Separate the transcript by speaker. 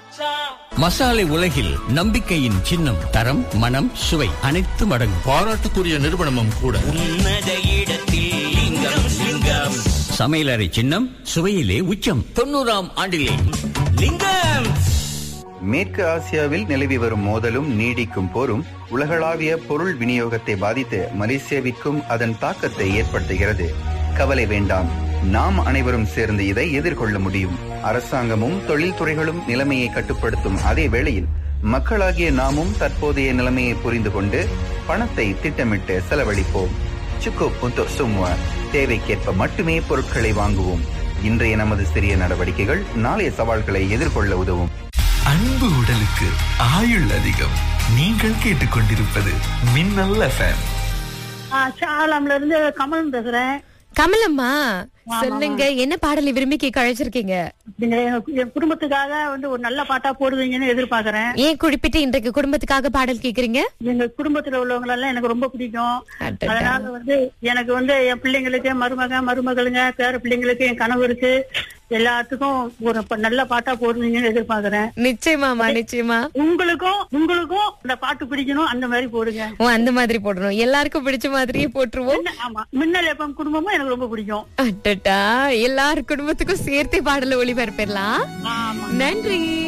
Speaker 1: மசாலை உலகில் நம்பிக்கையின் சின்னம் தரம் மனம் சுவை அனைத்தும் அடங்கும்
Speaker 2: பாராட்டுக்குரிய நிறுவனமும் கூட
Speaker 3: உன்னத இடத்தில் லிங்கம் லிங்கம்
Speaker 1: சமையலறை சின்னம் சுவையிலே உச்சம் தொண்ணூறாம் ஆண்டிலே
Speaker 3: லிங்கம்
Speaker 4: மேற்கு ஆசியாவில் நிலவி வரும் மோதலும் நீடிக்கும் போரும் உலகளாவிய பொருள் விநியோகத்தை பாதித்து மலேசியாவிற்கும் அதன் தாக்கத்தை ஏற்படுத்துகிறது கவலை வேண்டாம் நாம் அனைவரும் சேர்ந்து இதை எதிர்கொள்ள முடியும் அரசாங்கமும் தொழில்துறைகளும் நிலைமையை கட்டுப்படுத்தும் அதே வேளையில் மக்களாகிய நாமும் தற்போதைய நிலைமையை புரிந்து கொண்டு பணத்தை திட்டமிட்டு செலவழிப்போம் சுக்கு புந்தோ சும்மா தேவைக்கேற்ப மட்டுமே பொருட்களை வாங்குவோம் இன்றைய நமது சிறிய நடவடிக்கைகள் நாளைய சவால்களை எதிர்கொள்ள உதவும்
Speaker 5: அன்பு உடலுக்கு ஆயுள் அதிகம் நீங்கள் கேட்டுக்கொண்டிருப்பது மின்னல் எஃப்எம்
Speaker 6: சாலாம்ல இருந்து கமல் பேசுறேன்
Speaker 7: கமலம்மா சொல்லுங்க என்ன பாடலை விரும்பி கேட்க அழைச்சிருக்கீங்க
Speaker 6: நீங்க எங்க- என் குடும்பத்துக்காக வந்து ஒரு நல்ல பாட்டா போடுவீங்கன்னு எதிர்பார்க்கறேன்
Speaker 7: ஏன் குறிப்பிட்டு இன்றைக்கு குடும்பத்துக்காக பாடல் கேக்குறீங்க
Speaker 6: எங்க குடும்பத்துல உள்ளவங்க எல்லாம் எனக்கு ரொம்ப பிடிக்கும்
Speaker 7: அடடா.
Speaker 6: அதனால வந்து எனக்கு வந்து என் பிள்ளைங்களுக்கு மருமக மருமகளுங்க பேர பிள்ளைங்களுக்கு என் கணவருக்கு எல்லாத்துக்கும் ஒரு ப- நல்ல பாட்டா போடுவீங்கன்னு எதிர்பார்க்கறேன்
Speaker 7: நிச்சயமாமா நிச்சயமா
Speaker 6: உங்களுக்கும் உங்களுக்கும் அந்த பாட்டு பிடிக்கணும் அந்த மாதிரி போடுங்க
Speaker 7: ஓ அந்த மாதிரி போடணும் எல்லாருக்கும் பிடிச்ச மாதிரியே போட்டுருவோம்
Speaker 6: மின்ன- ஆமா மின்னல் எப்பம் குடும்பமும் எனக்கு ரொம்ப பிடிக்கும்
Speaker 7: அடடா எல்லார் குடும்பத்துக்கும் சேர்த்தே பாடல ஒளிபரப்பிடலாம்
Speaker 6: ஆமா
Speaker 7: நன்றி